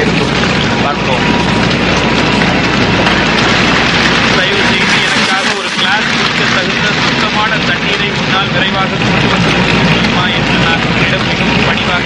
இருக்கும் பார்ப்போம் தயவு செய்து எனக்காக ஒரு கிளாஸ் குடிக்க தகுந்த சுத்தமான தண்ணீரை முன்னால் விரைவாக கொண்டு வந்து கொடுக்க முடியுமா என்று நான் உங்களிடம் மிகவும் பணிவாக